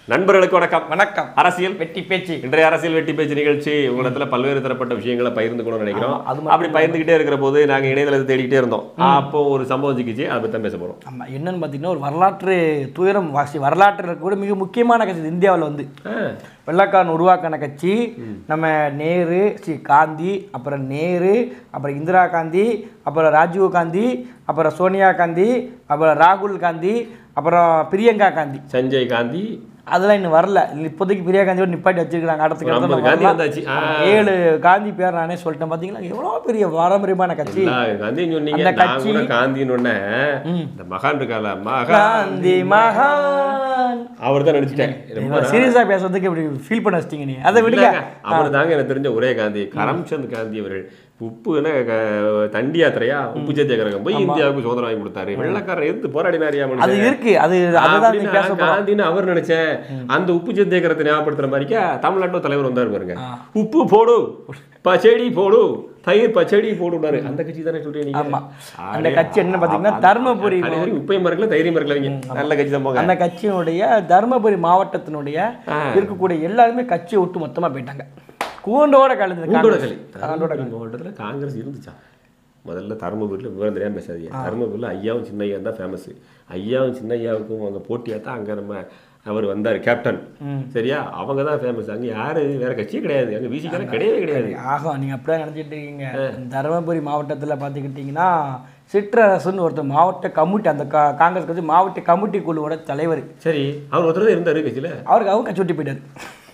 நண்பர்களுக்கு வணக்கம் வணக்கம் அரசியல் வெட்டி பேச்சு இன்றைய அரசியல் வெட்டி பேச்சு நிகழ்ச்சி உங்களிடத்துல பல்வேறு தரப்பட்ட விஷயங்களை பகிர்ந்துக்கணும்னு நினைக்கிறோம் ஆமா, அது மட்டும் அப்படி பகிர்ந்துகிட்டே இருக்கிற போது நாங்க இணையதளத்தை தேடிக்கிட்டே இருந்தோம் அப்போ ஒரு சம்பவம் சிக்கிச்சு அதை பத்தி தான் பேச போறோம் ஆமா என்னன்னு பார்த்தீங்கன்னா ஒரு வரலாற்று துயரம் வாசி வரலாற்றில் கூட மிக முக்கியமான கட்சி இது இந்தியாவில் வந்து ஆ, வெள்ளக்காரன் உருவாக்கின கட்சி நம்ம நேரு ஸ்ரீ காந்தி அப்புறம் நேரு அப்புறம் இந்திரா காந்தி அப்புறம் ராஜீவ் காந்தி அப்புறம் சோனியா காந்தி அப்புறம் ராகுல் காந்தி அப்புறம் பிரியங்கா காந்தி சஞ்சய் காந்தி அதெல்லாம் இன்னும் வரல இப்போதைக்கு பிரியா காந்தியோட நிப்பாட்டி வச்சிருக்காங்க அடுத்த ஒரு ஐம்பது கட்டத்துல காந்தி வரலாம். வந்தாச்சு. ஆ. ஏழு காந்தி பேர் நானே சொல்லிட்டேன் பார்த்தீங்களா எவ்வளோ பெரிய பாரம்பரியமான கட்சி எல்லா காந்தின்னு சொன்னீங்க அந்த நான் கட்சி- கூட காந்தின்னு உடனே இந்த மகான் இருக்கால மகான் காந்தி மகான் அவர் தான் நினைச்சிட்டேன் ரொம்ப சீரியஸா பேசுறதுக்கு இப்படி ஃபீல் பண்ண வச்சிட்டீங்க நீ அதை விடுங்க அவர் தாங்க எனக்கு தெரிஞ்ச ஒரே காந்தி கரம்சந்த் காந்தி அவர்கள் உப்புன்னா க- தண்டி யாத்திரையா உப்பு சத்தியாகிரகம் போய் இந்தியாவுக்கு சுதந்திரம் வாங்கி கொடுத்தாரு வெள்ளக்காரர் எதிர்த்து போராடினாரியா அது மனுஷன் இருக்கு அது அதுதான் நீ அப்படின்னு பேச நான் காந்தின்னு அவர் நினைச்சேன் அந்த உப்பு சத்தியாகிரகத்தை ஞாபகப்படுத்துற மாதிரிக்கா தமிழ்நாட்டு தலைவர் வந்தாரு பாருங்க உப்பு போடு பச்சடி போடு தயிர் பச்சடி போடுனாரு அந்த கட்சி தானே சொல்றீங்க நீங்க ஆமா. அந்த கட்சி என்ன பாத்தீங்கன்னா தர்மபுரி கடைசி உப்பையும் மறக்கல தைரியம் மறக்கல அவங்க நல்ல கட்சி தான் போங்க அந்த கட்சியினுடைய தர்மபுரி மாவட்டத்தினுடைய இருக்கக்கூடிய எல்லாருமே கட்சியை விட்டு மொத்தமா போயிட்டாங்க கூண்டோட கலந்து கூண்டோட களி தருமபுரி மாவட்டத்துல காங்கிரஸ் இருந்துச்சா முதல்ல தருமபுரியில் விவரம் தெரியாம பேசாதீங்க தருமபுரியில் ஐயாவும் சின்ன ஐயா தான் ஃபேமஸ் ஐயாவும் சின்ன ஐயாவுக்கும் அங்கே போட்டியாக தான் அங்கே நம்ம அவர் வந்தார் கேப்டன் சரியா அவங்க தான் ஃபேமஸ் அங்கே யாரு வேற கட்சியே கிடையாது அங்கே விசிக்கான கிடையவே கிடையாது ஆகும் நீங்க அப்படியே நினைச்சிட்டு இருக்கீங்க தருமபுரி மாவட்டத்துல பாத்துக்கிட்டீங்கன்னா சிற்றரசுன்னு ஒருத்தர் மாவட்ட கமிட்டி அந்த கா- காங்கிரஸ் கட்சி மாவட்ட கமிட்டி குழுவோட தலைவர் சரி அவர் ஒருத்தர் தான் இருந்தார் கட்சியில் அவருக்கு அவங்க கட்சி விட்டு போயிட்டாரு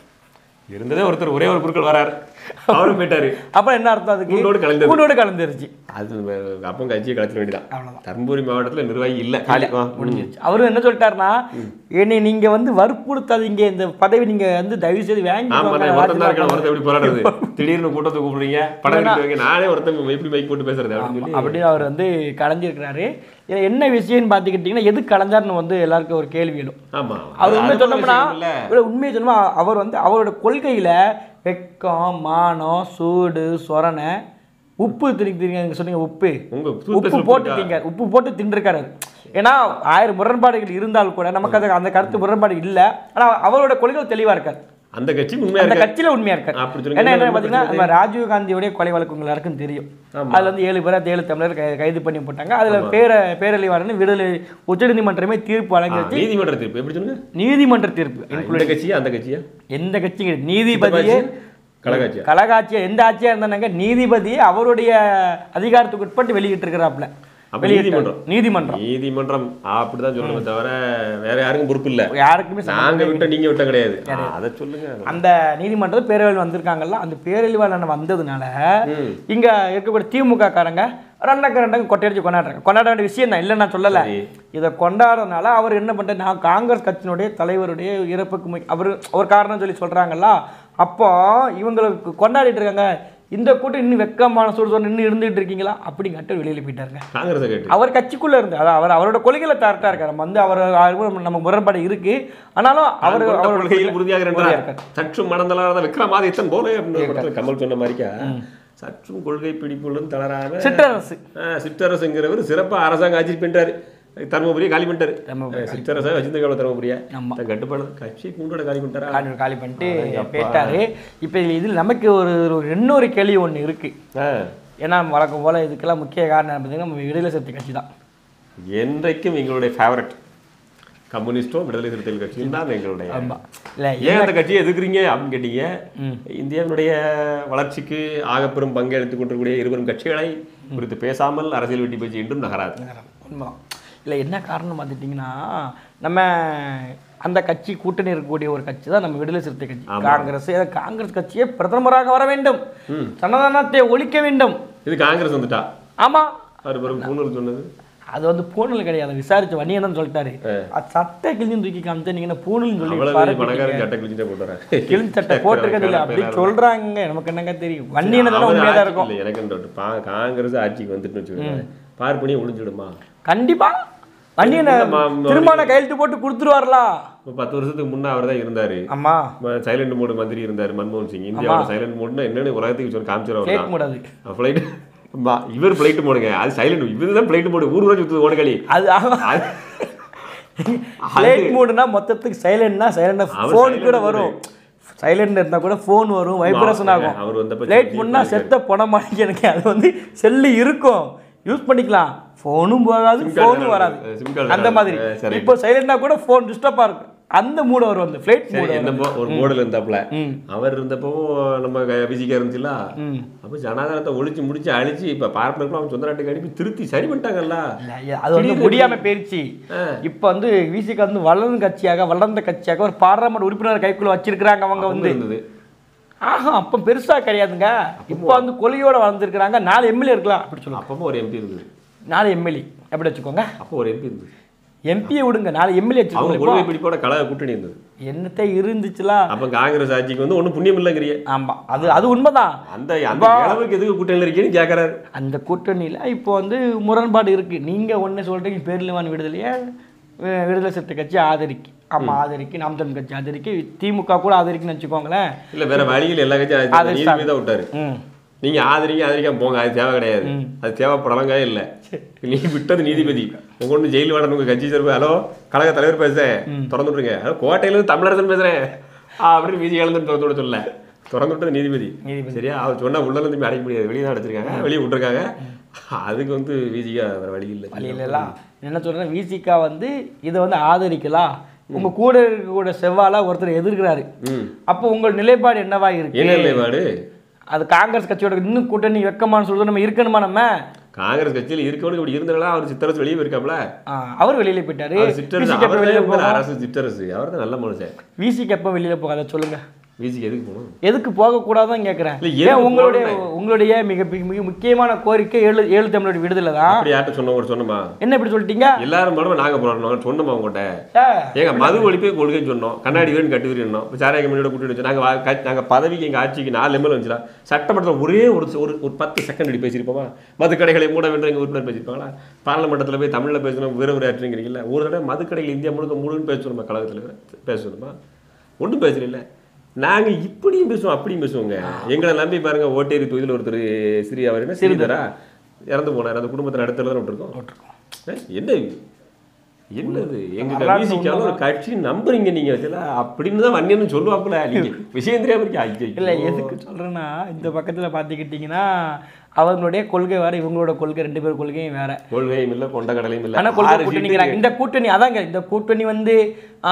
இருந்ததே ஒருத்தர் ஒரே ஒரு குறுக்கள் வராரு அவரும் போயிட்டாரு அப்புறம் என்ன அர்த்தம் அதுக்கு கூண்டோடு கலந்தது. கூண்டோடு கலந்துருச்சு அது அப்போ கட்சியை கலத்திட வேண்டியதான் அவ்வளவுதான். தருமபுரி மாவட்டத்தில் நிர்வாகி இல்லை காலி ஆ, முடிஞ்சிருச்சு அவரும் என்ன சொல்லிட்டாருன்னா என்னை நீங்க வந்து வற்புறுத்தாதீங்க இந்த பதவி நீங்க வந்து தயவு செய்து ஆமா நான் வாங்கி ஒருத்தன் தான் இருக்கேன் ஒருத்தன் எப்படி போராடுறது திடீர்னு கூட்டத்தை கூப்பிடுறீங்க படம் எடுத்து வைங்க நானே ஒருத்தன் எப்படி மைக் போட்டு பேசுறது அப்படின்னு சொல்லி அப்படின்னு அவர் வந்து கலைஞ்சிருக்கிறாரு இதுல என்ன விஷயம்னு பார்த்துக்கிட்டிங்கன்னா எது கலைஞ்சார்னு வந்து எல்லாருக்கும் ஒரு கேள்வி எழும் ஆமா அவர் உண்மை அது ஒரு சொன்னோம்னா விஷயம் இல்ல. இவ்வளவு உண்மையை சொன்னோம்னா அவர் வந்து அவரோட கொள்கையில வெக்கம் மானம் சூடு சொரணை உப்பு திணிக்கிறீங்க நீங்க சொன்னீங்க உப்பு உங்க உப்பு toothpaste போட்டு இருக்கா? திங்க உப்பு போட்டு தின்றுருக்காரு ஏன்னா ஆயிரம் முரண்பாடுகள் இருந்தால் கூட நமக்கு அது அந்த கருத்து முரண்பாடு இல்லை ஆனா அவரோட கொள்கைகள் தெளிவா இருக்காரு அந்த கட்சி உண்மையா அந்த இருக்கு கட்சியில உண்மையா இருக்காரு அப்படி சொல்லுங்க. ஏன்னா என்ன என்ன பார்த்தீங்கன்னா நம்ம ராஜீவ் காந்தியோடைய கொலை வழக்கு உங்க எல்லாருக்கும் தெரியும் ஆமா. அதுல வந்து ஏழு பேரை ஏழு தமிழர் கை- கைது பண்ணி போட்டாங்க அதுல பேர பேரழிவாளன் விடுதலை உச்சநீதிமன்றமே தீர்ப்பு வழங்கி வச்சு நீதிமன்ற தீர்ப்பு எப்படி சொல்லுங்க நீதிமன்ற தீர்ப்பு இந்த கட்சியா அந்த கட்சியா எந்த கட்சி கிடையாது. நீதிபதியே கழகாட்சியா கலகாட்சியா எந்த ஆட்சியா இருந்தாங்க நீதிபதியே அவருடைய அதிகாரத்துக்கு உட்பட்டு வெளியிட்டு இருக்கிறாப்ல அப்ப நீதிமன்றம். நீதிமன்றம் நீதிமன்றம் அப்படிதான் சொல்லணுமே தவிர வேற யாருக்கும் பொறுப்பு இல்ல யாருக்குமே சம்மந்தம் நாங்க விட்ட நீங்க விட்ட கிடையாது ஆ, அதை சொல்லுங்க அந்த நீதிமன்றத்தில் பேரழிவு வந்திருக்காங்கல்ல அந்த பேரழிவாளன் வந்ததுனால ம். இங்க இருக்கக்கூடிய திமுக காரங்க ரெண்டக்க ரெண்டங்க கொட்டையடிச்சு கொண்டாடுறாங்க கொண்டாட வேண்டிய விஷயம் தான் இல்லை நான் சொல்லலை சரி. இதை கொண்டாடுறதுனால அவர் என்ன பண்ணிட்டார் நான் காங்கிரஸ் கட்சியினுடைய தலைவருடைய இறப்புக்கு முக்கிய- அவர் ஒரு காரணம் சொல்லி சொல்றாங்கல்ல அப்போ இவங்களுக்கு கொண்டாடிட்டு இருக்காங்க இந்த கூட்டம் இன்னும் வெக்கமான சூடு சொன்ன இன்னும் இருந்துட்டு இருக்கீங்களா அப்படிங்கிட்ட வெளியில போயிட்டாருங்க காங்கிரஸை கேட்டு அவர் கட்சிக்குள்ள இருந்து அதாவது அவர் அவரோட கொள்கையில கரெக்டாக இருக்காரு நம்ம வந்து அவர் அவருக்கு நம்ம முரண்பாடு இருக்கு ஆனாலும் அவர் அவர் அவரோட கொள்கையில் உறுதியாக உறுதியா இருந்தார் இருக்காரு. சற்று மடந்தலாத விக்ரமாதித்தன் போல அப்படின்னு ஒரு படத்துல கமல் சொன்ன மாதிரிக்கா சற்றும் கொள்கை பிடிப்புடன் தளராம சிற்றரசு ஆ, சிற்றரசுங்கிறவர் சிறப்பா அரசாங்க ஆட்சி பண்ணிட்டாரு தருமபுரியை காலி பண்ணிட்டாரு தர்மபுரி. சிற்றரசா வச்சிருந்த தருமபுரியா ஆமா. தன் கட்டுப்பாடு கட்சி கூண்டோட காலி பண்ணிட்டாரா காலி காலி பண்ணிட்டு போயிட்டாரு இப்போ இதில் நமக்கு ஒரு ஒரு இன்னொரு கேள்வி ஒன்று இருக்கு ஆ. ஏன்னா வழக்கம் போல இதுக்கெல்லாம் முக்கிய காரணம் என்ன பார்த்தீங்கன்னா நம்ம விடுதலை சிறுத்தை கட்சி தான் என்றைக்கும் எங்களுடைய ஃபேவரட் கம்யூனிஸ்டும் விடுதலை சிறுத்தைகள் கட்சியும் தான் எங்களுடைய ஆமா இல்லை ஏன் அந்த கட்சியை எதுக்குறீங்க அப்படின்னு கேட்டீங்க இந்தியாவினுடைய வளர்ச்சிக்கு ஆகப்பெரும் பங்கு எடுத்துக் கொண்டிருக்கக்கூடிய இருவரும் கட்சிகளை குறித்து பேசாமல் அரசியல் வெட்டி பேச்சு இன்றும் நகராது உண்மைதான் இல்லை என்ன காரணம் பார்த்துட்டிங்கன்னா நம்ம அந்த கட்சி கூட்டணி இருக்கக்கூடிய ஒரு கட்சி தான் நம்ம விடுதலை சிறுத்தை கட்சி காங்கிரஸ் ஏன்னா காங்கிரஸ் கட்சியே பிரதமராக வர வேண்டும் சனாதனத்தை ஒழிக்க வேண்டும் இது காங்கிரஸ் வந்துட்டா ஆமா அவர் பிறகு பூனூர் சொன்னது அது வந்து பூணல் கிடையாது விசாரிச்ச வன்னியன் சொல்லிட்டாரு அது சட்டை கிழிஞ்சு தூக்கி காமிச்சா நீங்க என்ன பூணல்னு சொல்லி அவ்வளவு பரப்பிட்டீங்க. பணக்காரன் சட்டை கிழிச்சுட்டே போட்டுறேன் கிழிஞ்ச சட்டை போட்டிருக்கிறது இல்லை அப்படின்னு சொல்றாங்க நமக்கு என்னங்க தெரியும் வன்னியனை தானே உண்மையாக தான் இருக்கும் எனக்கு இந்த ஒரு பா- காங்கிரஸ் ஆட்சிக்கு வந்துட்டு வச்சுக்கோங்க பார்ப்பனியே ஒளிஞ்சிடுமா கண்டிப்பா வன்னியனை இல்லம்மா, இந்த திருமான கையெழுத்து போட்டு கொடுத்துருவார்களா இப்போ பத்து வருஷத்துக்கு முன்னே அவர் தான் இருந்தாரு ஆமா சைலண்ட் மோடு மந்திரி இருந்தார் மன்மோகன் சிங் இந்தியாவோட சைலண்ட் மோட்னா என்னன்னு உலகத்துக்கு சொல்லி காமிச்சிடும் கேட்க கூடாது ஃப்ளைட் இவர் ஃப்ளைட் மோடுங்க அது சைலண்ட் இவர் தான் ஃப்ளைட் மோடு ஊர் ஊரா சுத்துது ஓடுகளி அது ஆமா. அது- ஃப்ளைட் மூடுனா மொத்தத்துக்கு சைலண்ட்னா சைலண்டாக அவர் ஃபோன் silent கூட mode. வரும் சைலண்ட் இருந்தால் கூட ஃபோன் வரும் வைப்ரேஷன் ஆகும் அவர் வந்தப்ப ஃப்ளைட் cheap மூடுனா செத்த பணமானிக்கு எனக்கு அது வந்து செல்லு இருக்கும் யூஸ் பண்ணிக்கலாம் ஃபோனும் போகாது SIM card ஃபோனும் வேற வராது இருக்கு. SIM card அந்த வேற மாதிரி இருக்கு. சரி. இப்போ சைலண்டா கூட ஃபோன் டிஸ்டர்பாக இருக்கும் அந்த மூடு வரும் அந்த ஃப்ளைட் சரி மூடு என்னப்போ ஒரு மோடல் இருந்தாப்புல ம். அவர் இருந்தப்போ நம்ம பிசிக்கா இருந்துச்சுல ம் அப்போ ஜனாதாரத்தை ஒழிச்சு முடிச்சு அழிச்சு இப்ப பார்ப்பனர்கள் அவன் சொந்த நாட்டுக்கு அனுப்பி திருத்தி சரி பண்ணிட்டாங்கல்ல இல்ல, அது வந்து முடியாம போயிருச்சு ஆ. இப்ப வந்து விசிக வந்து வளர்ந்த கட்சியாக வளர்ந்த கட்சியாக ஒரு பாராளுமன்ற உறுப்பினர் கைக்குள்ள வச்சிருக்கிறாங்க அவங்க வந்து இருந்தது ஆஹா அப்ப பெருசா கிடையாதுங்க இப்ப வந்து கொலையோட வளர்ந்துருக்கிறாங்க நாலு எம்எல்ஏ இருக்கலாம் அப்படி சொல்லுவாங்க அப்பவும் ஒரு எம்பி இருந்தது நாலு எம்எல்ஏ அப்படி வச்சுக்கோங்க அப்போ ஒரு எம்பி இருந்தது எம்பியை விடுங்க நாலு எம்எல்ஏ அவங்க வச்சுக்கோங்க கொள்கை பிடிப்போட கழக கூட்டணி இருந்தது என்னத்தை இருந்துச்சுலாம் அப்ப காங்கிரஸ் ஆட்சிக்கு வந்து ஒண்ணும் புண்ணியம் இல்லைங்கிறிய ஆமா அது அது உண்மைதான் அந்த அந்த அளவுக்கு எதுக்கு கூட்டணியில் இருக்கீன்னு கேட்கறாரு அந்த கூட்டணியில் இப்போ வந்து முரண்பாடு இருக்கு நீங்க ஒன்று சொல்றீங்க பேர்லிவான் விடுதலையே வி- விடுதலை சிறுத்தை கட்சி ஆதரிக்கு ஆமா ஆதரிக்கு நாம் தமிழ் கட்சி ஆதரிக்கு திமுக கூட ஆதரிக்குன்னு வச்சுக்கோங்களேன் இல்ல வேற வழியில் எல்லா கட்சியும் அது நீதிபதி தான் விட்டாரு ம் நீங்க ஆதரிங்க ஆதரிக்காம போங்க அது தேவை கிடையாது அது தேவைப்படலங்க இல்ல நீ விட்டது நீதிபதி உங்க ஒன்று ஜெயில் வாடணும் உங்க கட்சி சார்பு ஹலோ கழக தலைவர் பேசுறேன் திறந்து விட்டுருங்க ஹலோ கோட்டையில இருந்து தமிழரசன் பேசுறேன் ஆ, அப்படின்னு வீதி இழந்து திறந்து விட சொல்ல திறந்து விட்டது நீதிபதி நீதிபதி. சரியா அவர் சொன்னா உள்ள இருந்து அடைக்க முடியாது வெளியே தான் அடைச்சிருக்காங்க வெளியே விட்டுருக்காங்க அதுக்கு வந்து வீதிக்கா வேற வழி இல்லை வழியிலலாம் என்ன சொல்றேன் விசிகா வந்து இதை வந்து ஆதரிக்கலாம் உங்க கூட இருக்கக்கூடிய செவ்வாலா ஒருத்தர் எதிர்க்கிறாரு ம் அப்போ உங்கள் நிலைப்பாடு என்னவா இருக்கு என்ன நிலைப்பாடு அது காங்கிரஸ் கட்சியோட இன்னும் கூட்டணி வெக்கமான்னு சொல்றது நம்ம இருக்கணுமா நம்ம காங்கிரஸ் கட்சியில் இருக்கவனுக்கு இப்படி இருந்தாலும் அவர் சித்தரசு வெளியே போயிருக்காப்ல ஆ, அவர் வெளியில போயிட்டாரு அவர் சிற்றரசு விசிக்கு எப்போ அவர் வெளியில தான் போகும் அரசு சிற்றரசு அவர் தான் நல்ல மனுஷன் விசிக்கு எப்போ வெளியில போகாத சொல்லுங்க வீசிக்கு எதுக்கு போகணும் எதுக்கு போகக்கூடாதுன்னு கேட்குறேன் இல்ல, ஏன் எதுக்கு உங்களுடைய போகணும்னு? உங்களுடைய மிக மிக முக்கியமான கோரிக்கை ஏழு ஏழு தமிழோட விடுதலை தான் அப்படி யார்கிட்ட சொன்ன கூட சொன்னோமா என்ன இப்படி சொல்லிட்டீங்க எல்லாரும் போனோம் நாங்க போறோம் சொன்னோமா உங்ககிட்ட ஏ, ஏங்க மது ஒழிப்பே கொள்கைன்னு சொன்னோம் கண்ணாடி வீரன் கட்டு வீரன் இப்போ சாராய கம்பெனியோட கூட்டி வச்சு நாங்க வா- க- நாங்க பதவிக்கு எங்க ஆட்சிக்கு நாலு எம்எல் வந்துச்சுடா சட்டமன்றத்தில் ஒரே ஒரு ஒரு ஒரு பத்து செகண்ட் அடி பேசியிருப்போமா மதுக்கடைகளை மூட வேண்டும் எங்க உறுப்பினர் பேசியிருப்பாங்களா பார்லமெண்டத்தில் போய் தமிழ்ல பேசணும் வீர உரையாற்றுங்கிறீங்களா ஒரு தடவை மதுக்கடைகள் இந்தியா முழுக்க முழுன்னு பேசணுமா கழகத்தில் பேசணுமா ஒன்றும் பேசல நாங்க இப்படியும் பேசுவோம் அப்படியும் பேசுவோங்க எங்களை நம்பி பாருங்க ஓட்டேரி தொகுதியில் ஒருத்தர் சிறி அவர் என்ன சிறிதரா இறந்து போனார் அந்த குடும்பத்தை நடத்தல தான் விட்டுருக்கோம் ஏ, என்ன இது? என்னது எங்க வரலாற்று மியூசிக்கால ஒரு கட்சி நம்புறீங்க நீங்க வச்சுல அப்படின்னு தான் வன்னியன்னு சொல்லுவாப்புல நீங்க விஷயம் தெரியாம இருக்கீங்க ஐயோ. இல்ல எதுக்கு சொல்றேன்னா இந்த பக்கத்துல பாத்துக்கிட்டீங்கன்னா அவங்களுடைய கொள்கை வேற இவங்களோட கொள்கை ரெண்டு பேர் கொள்கையும் வேற கொள்கையும் இல்ல கொண்ட கடலையும் இல்ல ஆனா கொள்கை ஆறு கூட்டணிங்கிறாங்க இந்த கூட்டணி அதாங்க இந்த கூட்டணி வந்து ஆ,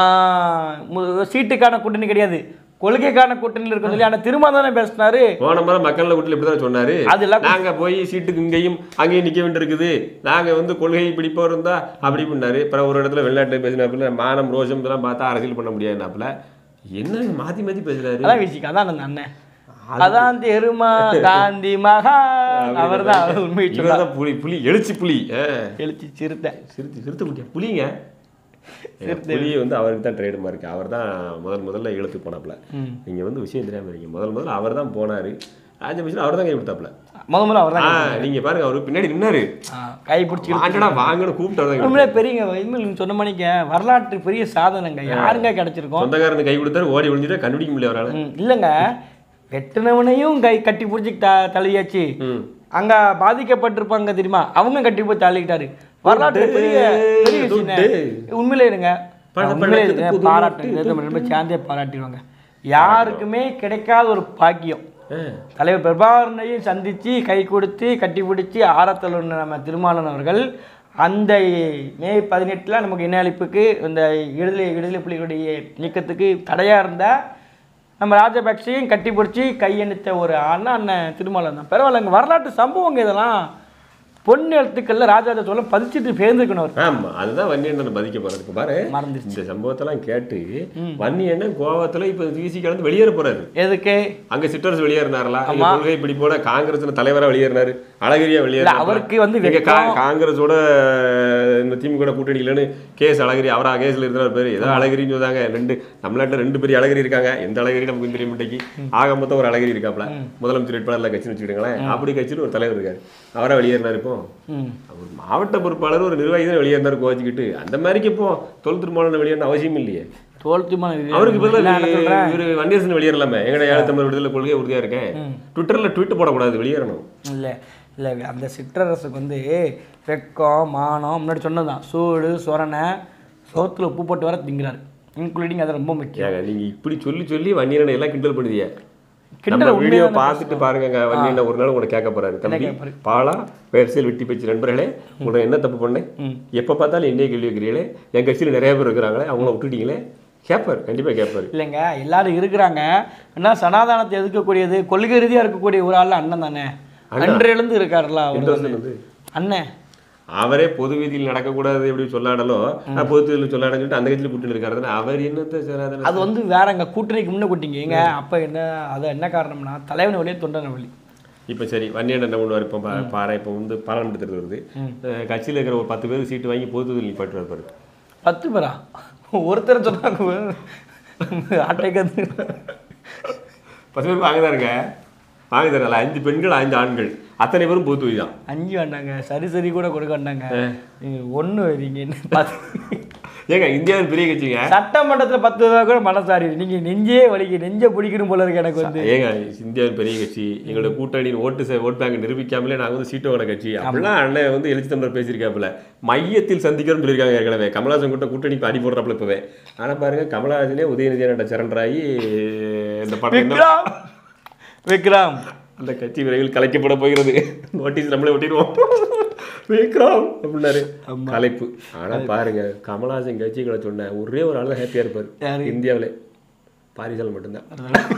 மு- சீட்டுக்கான கூட்டணி கிடையாது கொள்கைக்கான கூட்டணியில் இருக்க சொல்லி ஆனா திரும்ப தானே பேசினாரு போன முறை மக்கள் கூட்டில் இப்படிதான் சொன்னாரு அதெல்லாம் நாங்க போய் சீட்டுக்கு இங்கேயும் அங்கேயும் நிக்க வேண்டியிருக்குது நாங்க வந்து கொள்கை பிடிப்போ இருந்தா அப்படி பண்ணாரு அப்புறம் ஒரு இடத்துல வெளிநாட்டுல பேசினாப்புல மானம் ரோஷம் இதெல்லாம் பார்த்தா அரசியல் பண்ண முடியாதுனாப்புல என்ன மாத்தி மாத்தி பேசுறாரு அதான் விசிக்கு அதான் அந்த அண்ணன் அதான் தெருமா காந்தி மகா அவர் தான் அவர் உண்மையை சொல்றாரு இவர்தான் புலி புலி எழுச்சி புலி ஆ. எழுச்சி சிறுத்தை சிறுத்தை சிறுத்தை குட்டியா புலிங்க புலி வந்து அவருக்கு தான் ட்ரேடு மார்க் அவர் தான் முதல் முதல்ல இழுத்து போனாப்புல ம். நீங்க வந்து விஷயம் தெரியாம இருக்கீங்க முதல் முதல்ல அவர் தான் போனாரு ராஜபக்ஷன் அவர் தான் கை கொடுத்தாப்புல முத முதல்ல அவர் ஆ தான் நீங்க பாருங்க அவரு பின்னாடி நின்னாரு கை பிடிச்சி வாங்கடா வாங்கன்னு கூப்பிட்டு அவர் தான் கை உண்மையிலே பெரியங்க இனிமேல் நீங்க சொன்ன மணிக்க வரலாற்று பெரிய சாதனைங்க யாருங்க கிடைச்சிருக்கோம் சொந்தக்காரன் கை கொடுத்தாரு ஓடி விழுந்துட்டு கண்டுபிடிக்க முடியல அவரால ம், இல்லைங்க வெட்டினவனையும் கை கட்டி பிடிச்சி த தள்ளியாச்சு ம் அங்க பாதிக்கப்பட்டிருப்பாங்க தெரியுமா அவங்க கட்டி போய் தள்ளிக்கிட்டாரு வரலாற்று பெரிய பெரிய விஷயம் உண்மையிலே இருங்க பண- உண்மையிலே பணத்துக்கு இருங்க புது பாராட்டு இதை நம்ம ரொம்ப சேர்ந்தே பாராட்டிடுவாங்க யாருக்குமே கிடைக்காத ஒரு பாக்கியம் ஆ. தலைவர் பிரபாகரனையும் சந்திச்சு கை கொடுத்து கட்டி பிடிச்சி ஆரத்தல் நம்ம திருமாலன் அவர்கள் அந்த மே பதினெட்டில் நமக்கு இன அழிப்புக்கு இந்த விடுதலை விடுதலை புலிகளுடைய இயக்கத்துக்கு தடையாக இருந்த நம்ம ராஜபக்சையும் கட்டி பிடிச்சி கையெழுத்த ஒரு அண்ணா அண்ணன் திருமாலன் தான் பரவாயில்லைங்க வரலாற்று சம்பவங்க இதெல்லாம் பொன் எழுத்துக்கள்ல ராஜராஜ சோழன் பதிச்சுட்டு பேர்ந்துக்கணும் அவர் ஆமா அதுதான் வன்னியண்ணன் பதிக்க போறதுக்கு பாரு மறந்துருச்சு இந்த சம்பவத்தெல்லாம் கேட்டு வன்னியண்ணன் கோவத்துல இப்ப வீசி கலந்து வெளியேற போறாரு எதுக்கு அங்க சிற்றரசு வெளியேறினாரா இங்க கொள்கை பிடிப்போட காங்கிரஸ் தலைவரா வெளியேறினாரு அழகிரியா வெளியேறினாரு அவருக்கு வந்து இங்க கா- காங்கிரஸோட இந்த திமுக கூட்டணி இல்லைன்னு கேஸ் அழகிரி அவரா கேஸ்ல இருந்தார் பேரு ஏதோ அழகிரின்னு சொன்னாங்க ரெண்டு தமிழ்நாட்டுல ரெண்டு பெரிய அழகிரி இருக்காங்க எந்த அழகிரி நமக்கு தெரியும் முட்டைக்கு ஆக மொத்தம் ஒரு அழகிரி இருக்காப்ல முதலமைச்சர் வேட்பாளர்ல கட்சின்னு வச்சுக்கிடுங்களேன் அப்படி கட்சியில் ஒரு தலைவர் இருக்காரு அவரா வெளியேறினார் இப்போ ம் அவர் மாவட்ட பொறுப்பாளர் ஒரு நிர்வாகி தான் வெளியேறினார் கோச்சிக்கிட்டு அந்த மாதிரிக்கு இப்போ தொல் திருமாவளவன் வெளியேறின அவசியம் இல்லையே தோல்த்துமான அவருக்கு பதிலா என்ன சொல்றேன் இவரு வன்னியரசன் வெளியேறலாமே எங்கட ஏழு தமிழ் விடுதலை கொள்கை உறுதியா இருக்கேன் ட்விட்டர்ல ட்வீட் போடக்கூடாது வெளியேறணும் இல்லை இல்லை அந்த சிற்றரசுக்கு வந்து வெக்கம் மானம் முன்னாடி சொன்னதுதான் சூடு சொரணை சோத்துல உப்பு போட்டு வர திங்கிறாரு இன்க்ளூடிங் அது ரொம்ப முக்கியம் ஏங்க நீங்க இப்படி சொல்லி சொல்லி வன்னியனை எல்லாம் கிண்டல் பண்ணுதிய கிண்டல் நம்ம வீடியோ உண்மையாதானே பார்த்துட்டு பாருங்க வன்னியனை ஒரு நாள் உங்களை கேட்க போறாரு தம்பி கேட்பாரு? பாலா பேர்சியல் வெட்டி பேச்சு நண்பர்களே உங்களை என்ன தப்பு பண்ணேன் எப்ப பார்த்தாலும் என்னைய கேள்வி வைக்கிறீங்களே என் கட்சியில் நிறைய பேர் இருக்கிறாங்களே அவங்கள விட்டுட்டீங்களே கேட்பாரு கண்டிப்பா கேட்பாரு இல்லைங்க எல்லாரும் இருக்கிறாங்க ஆனா சனாதானத்தை எதிர்க்கக்கூடியது கொள்கை ரீதியா இருக்கக்கூடிய ஒரு ஆள் அண்ணன் தானே அன்றிலிருந்து இருக்காருல்ல எந்த அவர் வருஷம் வந்து அண்ணன் அவரே பொது வீதியில் நடக்கக்கூடாது எப்படி சொல்லாடலும் நான் பொது வீதியில் சொல்லாடன்னு சொல்லிட்டு அந்த கட்சியில் கூட்டு இருக்காரு அவர் என்னத்த சனாதன அது வந்து வேறங்க கூட்டணிக்கு முன்ன கூட்டிங்க ஏங்க அப்ப என்ன அது என்ன காரணம்னா தலைவன் வழியே தொண்டன வழி இப்போ சரி வன்னியன் என்ன பண்ணுவார் இப்போ பா- பாரு இப்போ வந்து பாராளுமன்றத்தில் வருது அஹ் கட்சியில் இருக்கிற ஒரு பத்து பேருக்கு சீட்டு வாங்கி பொது தொழில் நிப்பாட்டுவார் பாரு பத்து பேரா ஒருத்தர் சொன்னாங்க ஆட்டைக்கு வந்து பத்து பேர் வாங்க தாருங்க வாங்க தரல அஞ்சு பெண்கள் அஞ்சு ஆண்கள் அத்தனை பேரும் பொது தொழில் தான் அஞ்சு வேண்டாங்க சரி சரி கூட கொடுக்க வேண்டாங்க நீங்க ஒண்ணு நீங்க என்ன பார்த்து ஏங்க இந்தியாவில் பெரிய கட்சிங்க சட்டமன்றத்துல பத்து ரூபா கூட மனசாரி நீங்க நெஞ்சே வலிக்கு நெஞ்ச பிடிக்கணும் போல இருக்கு எனக்கு வந்து ஏங்க இந்தியாவில் பெரிய கட்சி எங்களோட கூட்டணியின் ஓட்டு சே- ஓட் பேங்க் நிரூபிக்காமலே நாங்கள் வந்து சீட்டு வாங்கின கட்சி அப்படிலாம் அண்ணன் வந்து எழுச்சி தமிழர் பேசியிருக்காப்புல மையத்தில் சந்திக்கிறோம்னு சொல்லியிருக்காங்க ஏற்கனவே கமலஹாசன் கூட்ட கூட்டணி அடி போடுறாப்புல இப்போவே ஆனால் பாருங்க கமலஹாசனே உதயநிதி அண்ணன் சரண்டராகி இந்த படம் என்ன விக்ரம் விக்ரம் அந்த கட்சி விரைவில் கலைக்கப்பட போகிறது நோட்டீஸ் நம்மளே ஒட்டிடுவோம் விக்ரம் அப்படின்னாரு கலைப்பு ஆனா பாருங்க கமலஹாசன் கட்சிகளை சொன்ன ஒரே ஒரு ஆள் தான் ஹாப்பியா இருப்பாரு யாரு? இந்தியாவிலே பாரிசால் மட்டும்தான்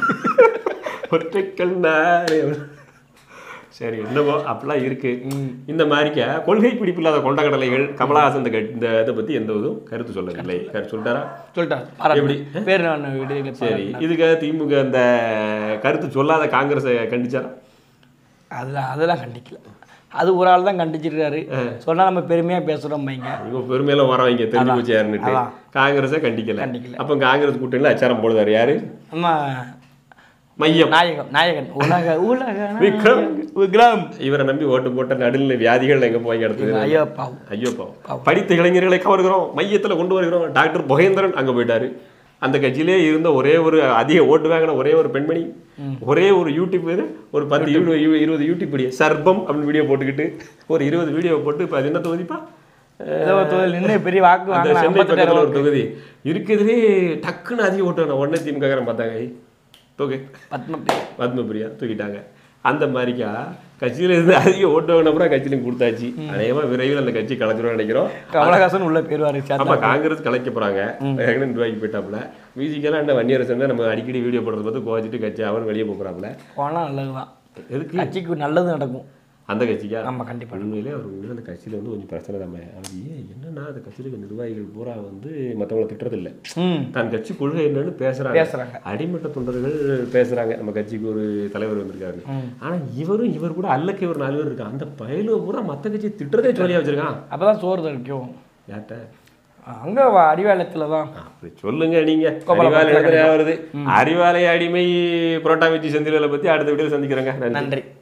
ஒற்றைக்கல் நாரே. சரி என்னவோ அப்படிலாம் இருக்கு இந்த மாதிரிக்க கொள்கை பிடிப்பு இல்லாத கொண்டக்கடலைகள் கமலஹாசன் இந்த கட்- இந்த இதை பத்தி எந்த இதுவும் கருத்து சொல்லவில்லை கருத்து சொல்லிட்டாரா சொல்லிட்டார் எப்படி? பாராட்டு. பேர் நான் விடுதலை சரி இதுக்காக திமுக அந்த கருத்து சொல்லாத காங்கிரஸை கண்டிச்சாரா அதெல்லாம் அதெல்லாம் கண்டிக்கல அது ஒரு ஆள் தான் கண்டிச்சிருக்காரு சொன்னா நம்ம பெருமையா பேசுறோம் பையங்க இவங்க பெருமையெல்லாம் வரவங்க தெரிஞ்சு போச்சு யாருன்னுட்டு அதான். காங்கிரஸை கண்டிக்கல கண்டிக்கல. அப்போ காங்கிரஸ் கூட்டணியில் அச்சாரம் போடுதாரு யாரு அம்மா மையம் நாயகம் நாயகன் உலக உலக விக்ரம். நாயகன். விக்ரம் இவரை நம்பி ஓட்டு போட்ட நடுநிலை வியாதிகள் எங்க போய் எடுத்தது ஐயோ பாவம் ஐயோ பாவம் படித்த இளைஞர்களை கவர்கிறோம் மையத்துல கொண்டு வருகிறோம் டாக்டர் புகேந்திரன் அங்க போயிட்டாரு அந்த கட்சியிலே இருந்த ஒரே ஒரு அதிக ஓட்டு வாங்கின ஒரே ஒரு பெண்மணி ஒரே ஒரு யூடியூப் இது ஒரு பத்து யூ- யூ- இருபது யூடியூப் வீடியோ சர்பம் அப்படின்னு வீடியோ போட்டுக்கிட்டு ஒரு இருபது வீடியோ போட்டு இப்போ அது என்ன தொகுதிப்பா ஏதோ ஒரு தொழில் நின்று பெரிய வாக்கு அந்த வாங்கலாம் சென்னை பக்கத்துல ஐம்பத்தெட்டாயிரம் ஒரு தொகுதி இருக்கிறதுலே டக்குன்னு அதிக ஓட்டு வேணும் உடனே திமுக பார்த்தாங்க ஐய், தொகை பத்மபிரியா பத்மபிரியா தூக்கிட்டாங்க அந்த மாதிரிக்கா கட்சியில இருந்து அதிக ஓட்டு வேணப்பறம் கட்சியிலும் கொடுத்தாச்சு அநேகமா விரைவில் அந்த கட்சி கலைச்சிடும் நினைக்கிறோம் கமலஹாசன் உள்ள பேருவாரு ஆமா காங்கிரஸ் கலைக்க போறாங்க ஏற்கனவே நிர்வாகி போயிட்டாப்புல மியூசிக்கெல்லாம் என்ன வன்னியரசன் தான் நம்ம அடிக்கடி வீடியோ போடுறது பார்த்து கோவச்சிட்டு கட்சி அவன் வெளியே போறாப்புல போனா நல்லதுதான் எதுக்கு கட்சிக்கு நல்லது நடக்கும் அந்த கட்சிக்கா ஆமா கண்டிப்பா உண்மையிலே அவர் உண்மையிலே அந்த கட்சியில வந்து கொஞ்சம் பிரச்சனை தான் அவர் ஏன் என்னன்னா அந்த கட்சியில இருக்க நிர்வாகிகள் பூரா வந்து மற்றவங்களை திட்டுறதில்ல ம் தன் கட்சி கொள்கை என்னன்னு பேசுறாங்க பேசுறாங்க அடிமட்ட தொண்டர்கள் பேசுறாங்க நம்ம கட்சிக்கு ஒரு தலைவர் வந்திருக்காரு ஆனா இவரும் இவர் கூட அல்லக்கு ஒரு நாலு பேர் இருக்கான் அந்த பயலுவ பூரா மத்த கட்சி திட்டுறதே சொல்லியா வச்சிருக்கான் அப்பதான் சோறு தடிக்கும் யார்கிட்ட அங்க வ- அடிவாளத்துல தான் அப்படி சொல்லுங்க நீங்க கோபால அறிவாலய வருது அறிவாலய அடிமை புரோட்டா வச்சு செந்தில பத்தி அடுத்த வீடியோல சந்திக்கிறேங்க நன்றி நன்றி